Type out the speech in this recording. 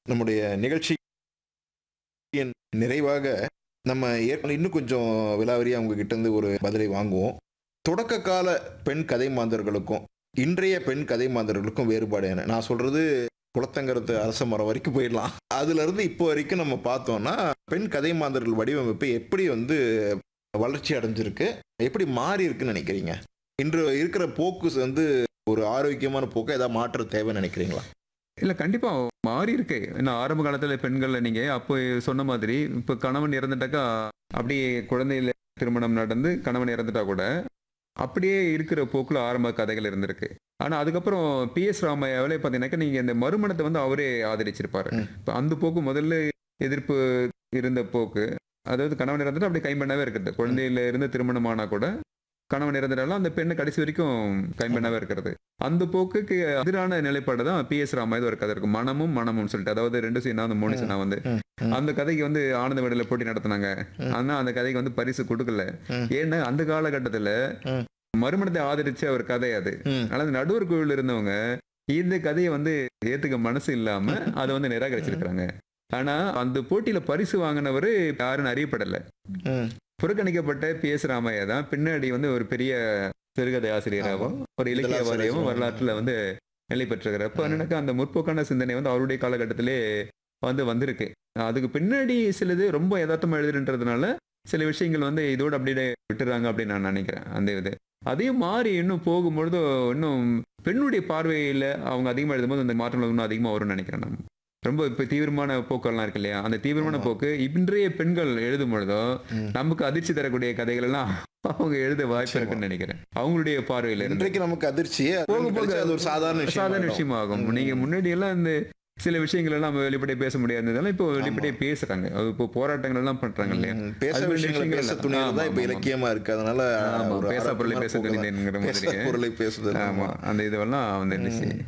நம்முடைய நிகழ்ச்சியின் நிறைவாக நம்ம ஏற்கனவே இன்னும் கொஞ்சம் விலாவரியாக உங்ககிட்ட இருந்து ஒரு பதிலை வாங்குவோம் தொடக்க கால பெண் கதை மாந்தர்களுக்கும் இன்றைய பெண் கதை மாந்தர்களுக்கும் வேறுபாடு என்ன நான் சொல்றது குளத்தங்கரத்து அரச மரம் வரைக்கும் போயிடலாம் அதுல இருந்து இப்போ வரைக்கும் நம்ம பார்த்தோம்னா பெண் கதை மாந்தர்கள் வடிவமைப்பு எப்படி வந்து வளர்ச்சி அடைஞ்சிருக்கு எப்படி மாறி இருக்குன்னு நினைக்கிறீங்க இன்று இருக்கிற போக்கு வந்து ஒரு ஆரோக்கியமான போக்கு ஏதாவது மாற்றம் தேவைன்னு நினைக்கிறீங்களா இல்ல கண்டிப்பா மாறி இருக்கு ஏன்னா ஆரம்ப காலத்துல பெண்கள்ல நீங்க அப்போ சொன்ன மாதிரி இப்ப கணவன் இறந்துட்டாக்கா அப்படியே குழந்தையில திருமணம் நடந்து கணவன் இறந்துட்டா கூட அப்படியே இருக்கிற போக்குல ஆரம்ப கதைகள் இருந்திருக்கு ஆனா அதுக்கப்புறம் பி எஸ் ராமையாவிலே பாத்தீங்கன்னாக்கா நீங்க இந்த மறுமணத்தை வந்து அவரே ஆதரிச்சிருப்பாரு ம். இப்ப அந்த போக்கு முதல்ல எதிர்ப்பு இருந்த போக்கு அதாவது கணவன் இறந்துட்டு அப்படி கைம்பெண்ணாவே இருக்கிறது குழந்தையில இருந்து திருமணம் ஆனா கூட கணவன் இறந்துட்டாலும் அந்த பெண்ணு கடைசி வரைக்கும் கைம்பெண்ணாவே இருக்கிறது அந்த போக்குக்கு எதிரான நிலைப்பாடு தான் பி எஸ் ராமாயது ஒரு கதை இருக்கு மனமும் மனமும் சொல்லிட்டு அதாவது ரெண்டு சீனா அந்த மூணு சீனா வந்து ம், ம். அந்த கதைக்கு வந்து ஆனந்த விடல போட்டி நடத்தினாங்க ம். ஆனா அந்த கதைக்கு வந்து பரிசு கொடுக்கல ம். ஏன்னா அந்த காலகட்டத்துல ம். மறுமணத்தை ஆதரிச்ச ஒரு கதை அது ம், ஆனா அந்த நடுவர் குழுவில் இருந்தவங்க இந்த கதையை வந்து ஏத்துக்க மனசு இல்லாம அதை வந்து நிராகரிச்சிருக்காங்க ஆனா அந்த போட்டியில பரிசு வாங்கினவரு யாருன்னு அறியப்படல ம், புறக்கணிக்கப்பட்ட பி எஸ் ராமையா தான் பின்னாடி வந்து ஒரு பெரிய சிறுகதை ஆசிரியராகவும் ஒரு இலக்கியவாதியாகவும் இதெல்லாம் வரலாற்றுல வந்து நிலை பெற்றிருக்கிறார் அப்ப ம். எனக்கு அந்த முற்போக்கான சிந்தனை வந்து அவருடைய காலகட்டத்திலே வந்து வந்திருக்கு அதுக்கு பின்னாடி சிலது ரொம்ப யதார்த்தமா எழுதுன்றதுனால சில விஷயங்கள் வந்து இதோட அப்படியே விட்டுறாங்க அப்படின்னு நான் நினைக்கிறேன் அந்த இது அதையும் மாறி இன்னும் போகும்பொழுது இன்னும் பெண்ணுடைய பார்வையில அவங்க அதிகமா எழுதும்போது அந்த மாற்றங்கள் இன்னும் அதிகமா வரும்னு நினைக்கிறேன் நான் ரொம்ப இப்ப தீவிரமான போக்கெல்லாம் இருக்கு இல்லையா அந்த தீவிரமான ஆமா. போக்கு இன்றைய பெண்கள் எழுதும் பொழுதோ ம். நமக்கு அதிர்ச்சி தரக்கூடிய கதைகள் எல்லாம் அவங்க எழுத வாய்ப்பு நிச்சயமா. இருக்குன்னு நினைக்கிறேன் அவங்களுடைய பார்வையில இருந்து இன்றைக்கு நமக்கு அதிர்ச்சியே அது போக கழிச்சு போக அது ஒரு சாதாரண விஷயம் சாதாரண ஆயிடும். விஷயமாகும் ம். நீங்க முன்னாடி எல்லாம் இந்த சில விஷயங்கள் எல்லாம் நம்ம வெளிப்படையா பேச முடியாததெல்லாம் இப்போ வெளிப்படையா பேசுறாங்க அது இப்போ போராட்டங்கள் எல்லாம் பண்றாங்க இல்லையா ம், பேச அது மாதிரி விஷயங்களை விஷயங்கள் பேச இல்ல. துணியில் தான் ஆமா, இப்ப ஆமா. இலக்கியமா இருக்கு அதனால ஆமா ஒரு பேசா பொருளை அறப்பமான பேச போக்கு தான். தெரியுதுங்கிற பேச மாதிரி பொருளை பேசுதல் ஆமா அந்த இதுவெல்லாம் வந்துடுச்சு